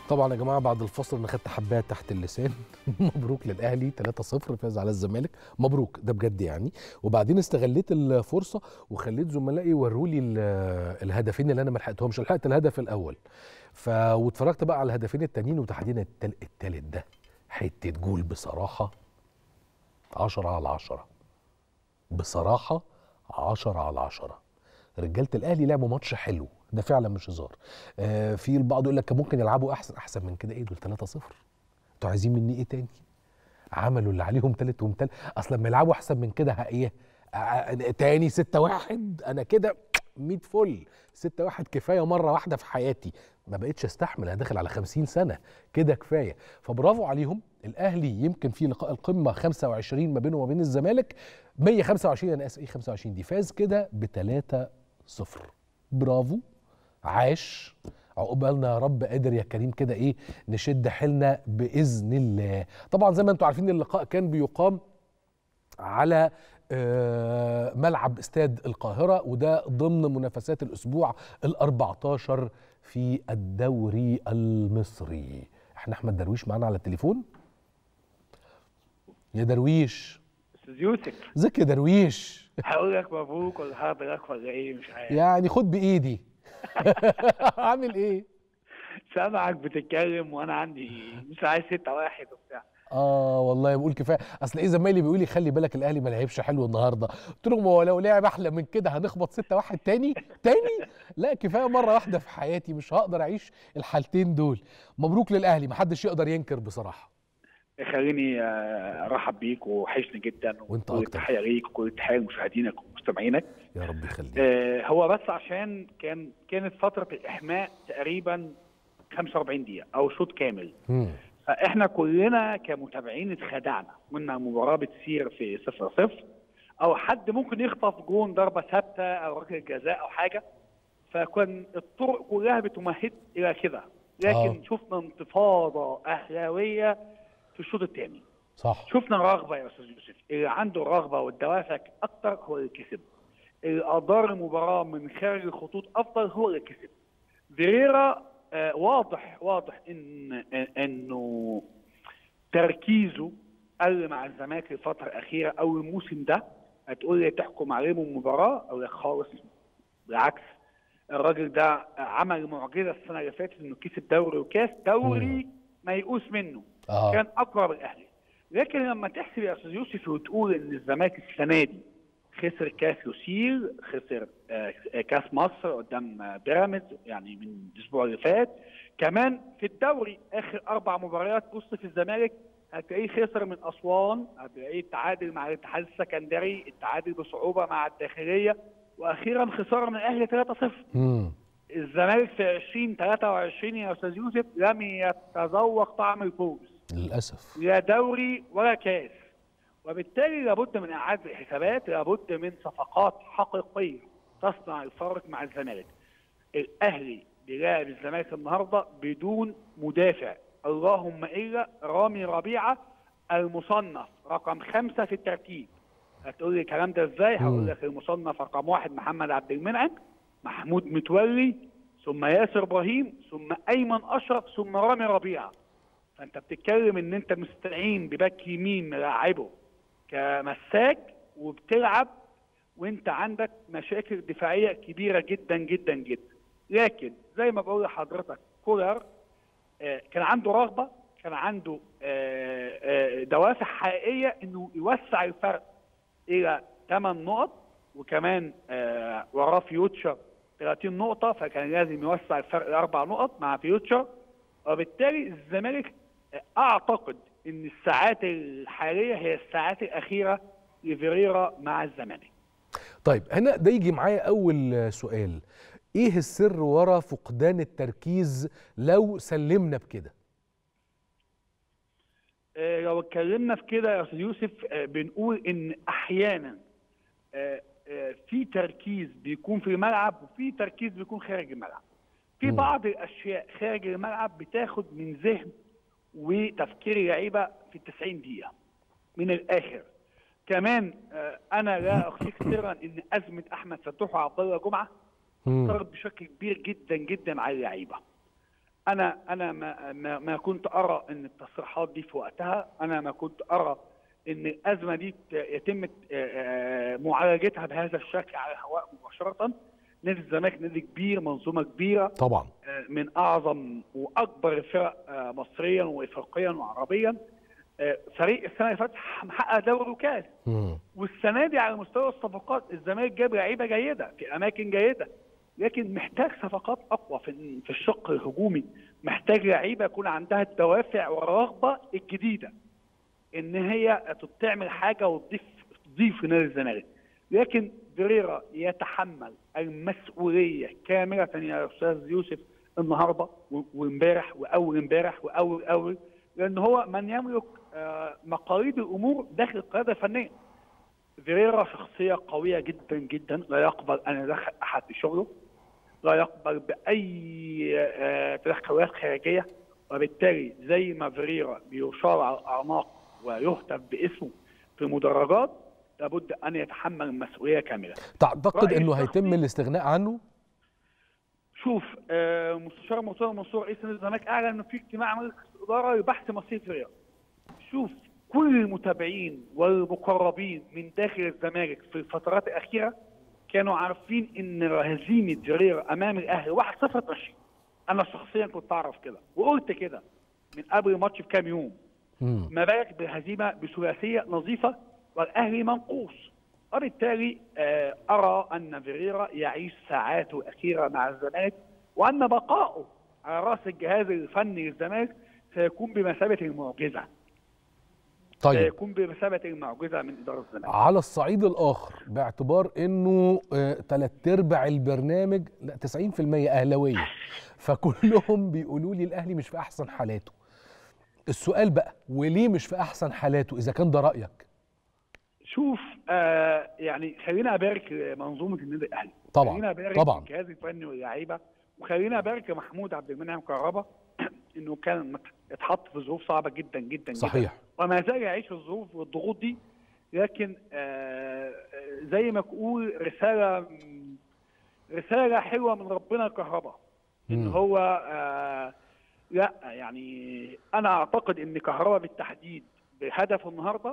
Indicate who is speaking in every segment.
Speaker 1: طبعا يا جماعه بعد الفصل انا خدت حبايه تحت اللسان مبروك للاهلي 3-0 فاز على الزمالك مبروك ده بجد يعني وبعدين استغليت الفرصه وخليت زملائي يوروا لي الهدفين اللي انا ما لحقتهمش لحقت الهدف الاول ف واتفرجت بقى على الهدفين التانيين وتحديدا التل... التالت ده حته جول بصراحه 10 على 10 بصراحه 10 على 10 رجاله الاهلي لعبوا ماتش حلو ده فعلا مش هزار آه في البعض يقول لك كان ممكن يلعبوا احسن احسن من كده ايه دول 3 0 انتوا عايزين مني ايه تاني عملوا اللي عليهم تالت ومتالت اصل لما يلعبوا احسن من كده ايه آه تاني 6 1 انا كده 100 فل 6 1 كفايه مره واحده في حياتي ما بقتش استحمل انا داخل على 50 سنه كده كفايه فبرافو عليهم الاهلي يمكن في لقاء القمه 25 ما بينه وما بين الزمالك 125 انا اسف ايه 25 دي فاز كده ب 3 0 برافو عاش عقبالنا يا رب قادر يا كريم كده ايه نشد حيلنا باذن الله طبعا زي ما انتم عارفين اللقاء كان بيقام على ملعب استاد القاهره وده ضمن منافسات الاسبوع ال14 في الدوري المصري احنا احمد درويش معانا على التليفون يا درويش
Speaker 2: استاذ يوسف
Speaker 1: ازيك يا درويش
Speaker 2: هقول لك مبروك ولا حضرتك ولا ايه مش عارف
Speaker 1: يعني خد بايدي عامل ايه
Speaker 2: سامعك بتتكلم وانا عندي مش عايز ستة واحد وبتاع
Speaker 1: اه والله بقول كفايه اصل ايه زمايلي بيقول لي خلي بالك الاهلي ما لعبش حلو النهارده قلت لهم هو لو لعب احلى من كده هنخبط 6 1 تاني تاني لا كفايه مره واحده في حياتي مش هقدر اعيش الحالتين دول مبروك للاهلي محدش يقدر ينكر بصراحه
Speaker 2: خليني ارحب بيك وحشني جدا
Speaker 1: وانت اكتر
Speaker 2: تحيه ليك وكل تحيه لمشاهدينك ومستمعينك
Speaker 1: يا رب يخليك
Speaker 2: آه هو بس عشان كان كانت فتره الاحماء تقريبا 45 دقيقه او شوط كامل
Speaker 1: مم.
Speaker 2: فاحنا كلنا كمتابعين اتخدعنا قلنا المباراه بتسير في 0 0 او حد ممكن يخطف جون ضربه ثابته او ركله جزاء او حاجه فكان الطرق كلها بتمهد الى كده لكن
Speaker 1: آه.
Speaker 2: شفنا انتفاضه اهلاويه في الشوط الثاني
Speaker 1: صح
Speaker 2: شفنا رغبه يا استاذ يوسف اللي عنده الرغبه والدوافع اكتر هو اللي كسب اللي ادار المباراه من خارج الخطوط افضل هو اللي كسب فيريرا آه واضح واضح ان إن- انه تركيزه قل مع الزمالك الفتره الاخيره او الموسم ده هتقول لي تحكم عليه من المباراه او لا خالص بالعكس الراجل ده عمل معجزه السنه اللي فاتت انه كسب دوري وكاس دوري ما يقوس منه
Speaker 1: اه
Speaker 2: كان اقرب الاهلي لكن لما تحسب يا استاذ يوسف وتقول ان الزمالك السنه دي خسر كاس يوسيل خسر آه، كاس مصر قدام آه، بيراميدز يعني من الاسبوع اللي فات كمان في الدوري اخر اربع مباريات بص في الزمالك هتلاقيه خسر من اسوان هتلاقيه تعادل مع الاتحاد السكندري التعادل بصعوبه مع الداخليه واخيرا خساره من الاهلي 3-0
Speaker 1: امم
Speaker 2: الزمالك في 2023 يا استاذ يوسف لم يتذوق طعم الفوز
Speaker 1: للاسف
Speaker 2: لا دوري ولا كاس وبالتالي لابد من اعاده الحسابات لابد من صفقات حقيقيه تصنع الفرق مع الزمالك الاهلي بيلاعب الزمالك النهارده بدون مدافع اللهم الا رامي ربيعه المصنف رقم خمسه في الترتيب هتقول لي الكلام ده ازاي؟ هقول لك المصنف رقم واحد محمد عبد المنعم محمود متولي ثم ياسر ابراهيم ثم ايمن اشرف ثم رامي ربيعه فانت بتتكلم ان انت مستعين بباك يمين ملاعبه كمساك وبتلعب وانت عندك مشاكل دفاعيه كبيره جدا جدا جدا لكن زي ما بقول لحضرتك كولر آه، كان عنده رغبه كان عنده آه، آه، دوافع حقيقيه انه يوسع الفرق الى 8 نقط وكمان آه، وراه فيوتشر 30 نقطه فكان لازم يوسع الفرق لاربع نقط مع فيوتشر وبالتالي الزمالك اعتقد ان الساعات الحاليه هي الساعات الاخيره لفيريرا مع الزمالك
Speaker 1: طيب هنا ده يجي معايا اول سؤال ايه السر ورا فقدان التركيز لو سلمنا بكده
Speaker 2: آه، لو اتكلمنا في كده يا استاذ يوسف آه، بنقول ان احيانا آه، آه، في تركيز بيكون في الملعب وفي تركيز بيكون خارج الملعب في
Speaker 1: مم.
Speaker 2: بعض الاشياء خارج الملعب بتاخد من ذهن وتفكير اللعيبه في 90 دقيقه من الاخر كمان آه، انا لا اخفيك سرا ان ازمه احمد فتوح وعبد الله جمعه
Speaker 1: مم.
Speaker 2: اثرت بشكل كبير جدا جدا على اللعيبه انا انا ما ما, ما كنت ارى ان التصريحات دي في وقتها انا ما كنت ارى ان الازمه دي ت- يتم ت- آه، معالجتها بهذا الشكل على الهواء مباشره نادي الزمالك نادي كبير منظومه كبيره
Speaker 1: طبعا
Speaker 2: آه، من اعظم واكبر الفرق آه، مصريا وافريقيا وعربيا آه، فريق السنه اللي فاتت محقق دوري وكاس
Speaker 1: مم.
Speaker 2: والسنه دي على مستوى الصفقات الزمالك جاب لعيبه جيده في اماكن جيده لكن محتاج صفقات اقوى في في الشق الهجومي محتاج لعيبه يكون عندها الدوافع والرغبه الجديده ان هي تعمل حاجه وتضيف تضيف لنادي الزمالك لكن فيريرا يتحمل المسؤوليه كامله يا استاذ يوسف النهارده و- وامبارح واول امبارح واول اول لان هو من يملك آه، مقاليد الامور داخل القياده الفنيه فيريرا شخصيه قويه جدا جدا لا يقبل ان يدخل احد في شغله لا يقبل باي آه، تدخلات خارجيه وبالتالي زي ما فيريرا بيشار على الاعناق ويهتف باسمه في المدرجات لابد ان يتحمل المسؤوليه كامله.
Speaker 1: تعتقد
Speaker 2: رأيي
Speaker 1: انه
Speaker 2: الشخصي-
Speaker 1: هيتم الاستغناء عنه
Speaker 2: شوف آه، مستشار مرتضى منصور رئيس نادي الزمالك اعلن انه في اجتماع مجلس الاداره لبحث مصير فيريرا. شوف كل المتابعين والمقربين من داخل الزمالك في الفترات الاخيره كانوا عارفين ان هزيمه فيريرا امام الاهلي 1-0 تمشي. انا شخصيا كنت اعرف كده وقلت كده من قبل الماتش بكام يوم.
Speaker 1: مم.
Speaker 2: ما بالك بهزيمه بثلاثيه نظيفه والاهلي منقوص وبالتالي آه، ارى ان فيريرا يعيش ساعاته الاخيره مع الزمالك وان بقائه على راس الجهاز الفني للزمالك سيكون بمثابه المعجزه
Speaker 1: طيب
Speaker 2: سيكون بمثابه المعجزه من اداره الزمالك
Speaker 1: على الصعيد الاخر باعتبار انه ثلاث ارباع البرنامج لا 90% اهلاويه فكلهم بيقولوا لي الاهلي مش في احسن حالاته السؤال بقى وليه مش في احسن حالاته اذا كان ده رايك
Speaker 2: شوف آه يعني خلينا ابارك لمنظومه النادي الاهلي
Speaker 1: طبعاً،
Speaker 2: خلينا ابارك
Speaker 1: طبعاً.
Speaker 2: للجهاز الفني واللعيبه وخلينا ابارك لمحمود عبد المنعم كهربا انه كان مت- اتحط في ظروف صعبه جدا جدا جدا
Speaker 1: صحيح
Speaker 2: وما زال يعيش الظروف والضغوط دي لكن آه آه، زي ما تقول رساله رساله حلوه من ربنا كهربا ان
Speaker 1: مم.
Speaker 2: هو آه لا يعني انا اعتقد ان كهربا بالتحديد بهدفه النهارده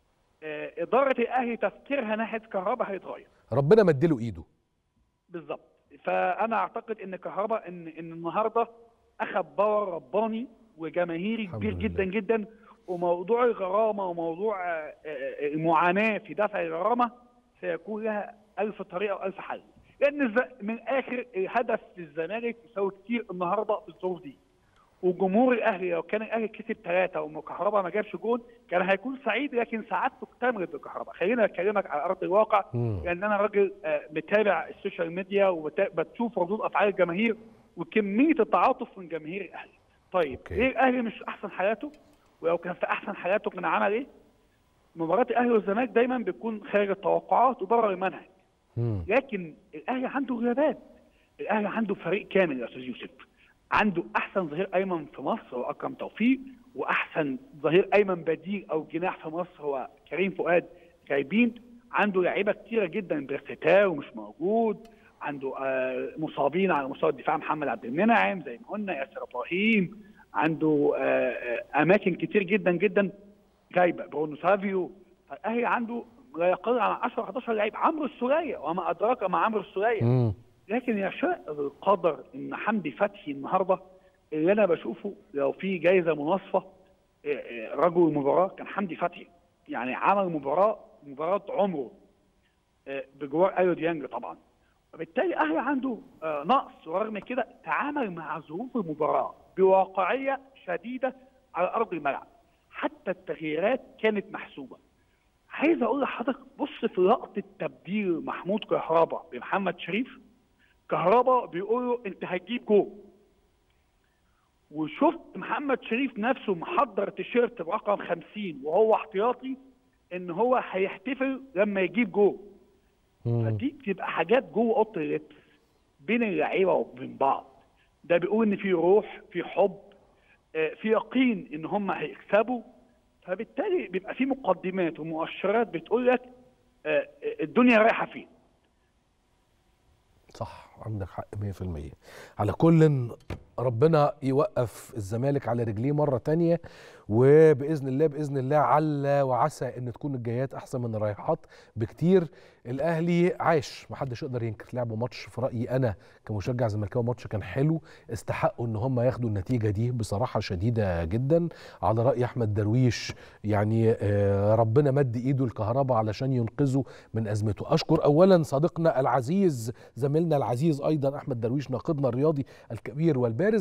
Speaker 2: آه اداره الاهلي تفكيرها ناحيه كهربا هيتغير
Speaker 1: ربنا مديله ايده
Speaker 2: بالظبط فانا اعتقد ان كهربا ان ان النهارده اخذ باور رباني وجماهيري
Speaker 1: الحمد
Speaker 2: كبير
Speaker 1: لله.
Speaker 2: جدا جدا وموضوع الغرامه وموضوع آه، آه، المعاناه في دفع الغرامه سيكون لها ألف طريقه والف حل لان الز- من الاخر الهدف للزمالك يساوي كتير النهارده في الظروف دي وجمهور الاهلي لو كان الاهلي كسب ثلاثه وكهربا ما جابش جون كان هيكون سعيد لكن سعادته اكتملت بكهربا خلينا اكلمك على ارض الواقع
Speaker 1: مم.
Speaker 2: لان انا راجل آه، متابع السوشيال ميديا وبتشوف ردود افعال الجماهير وكميه التعاطف من جماهير الاهلي. طيب
Speaker 1: أوكي.
Speaker 2: ليه الاهلي مش في احسن حالاته؟ ولو كان في احسن حالاته كان عمل ايه؟ مباراه الاهلي والزمالك دايما بتكون خارج التوقعات وبره المنهج،
Speaker 1: مم.
Speaker 2: لكن الاهلي عنده غيابات. الاهلي عنده فريق كامل يا استاذ يوسف. عنده احسن ظهير ايمن في مصر هو اكرم توفيق واحسن ظهير ايمن بديل او جناح في مصر هو كريم فؤاد جايبين عنده لعيبه كتيره جدا بيرستاو مش موجود عنده آه، مصابين على مستوى الدفاع محمد عبد المنعم زي ما قلنا ياسر ابراهيم عنده آه، آه، اماكن كتير جدا جدا جايبه برونو سافيو الاهلي عنده لا يقل عن 10 11 لعيب عمرو السوليه وما ادراك ما عمرو السوليه
Speaker 1: مم.
Speaker 2: لكن يشاء القدر ان حمدي فتحي النهارده اللي انا بشوفه لو في جايزه مناصفه إيه، إيه، رجل المباراه كان حمدي فتحي يعني عمل مباراه مباراه عمره إيه، بجوار اليو ديانج طبعا وبالتالي الاهلي عنده آه، نقص ورغم كده تعامل مع ظروف المباراه بواقعيه شديده على ارض الملعب حتى التغييرات كانت محسوبه عايز اقول لحضرتك بص في لقطه تبديل محمود كهربا بمحمد شريف كهربا بيقول له انت هتجيب جول وشفت محمد شريف نفسه محضر تيشيرت برقم 50 وهو احتياطي ان هو هيحتفل لما يجيب جول
Speaker 1: مم.
Speaker 2: فدي بتبقى حاجات جوه اوضه اللبس بين اللعيبه وبين بعض ده بيقول ان في روح في حب آه، في يقين ان هم هيكسبوا فبالتالي بيبقى في مقدمات ومؤشرات بتقول لك آه، الدنيا رايحه فين
Speaker 1: صح عندك حق 100% على كل ربنا يوقف الزمالك على رجليه مرة تانية وبإذن الله بإذن الله عل وعسى إن تكون الجايات أحسن من الرايحات بكتير الأهلي عاش محدش يقدر ينكر لعبوا ماتش في رأيي أنا كمشجع زملكاوي ماتش كان حلو استحقوا إن هم ياخدوا النتيجة دي بصراحة شديدة جدا على رأي أحمد درويش يعني آه، ربنا مد إيده الكهرباء علشان ينقذه من أزمته أشكر أولا صديقنا العزيز زميلنا العزيز أيضا أحمد درويش ناقدنا الرياضي الكبير والبارز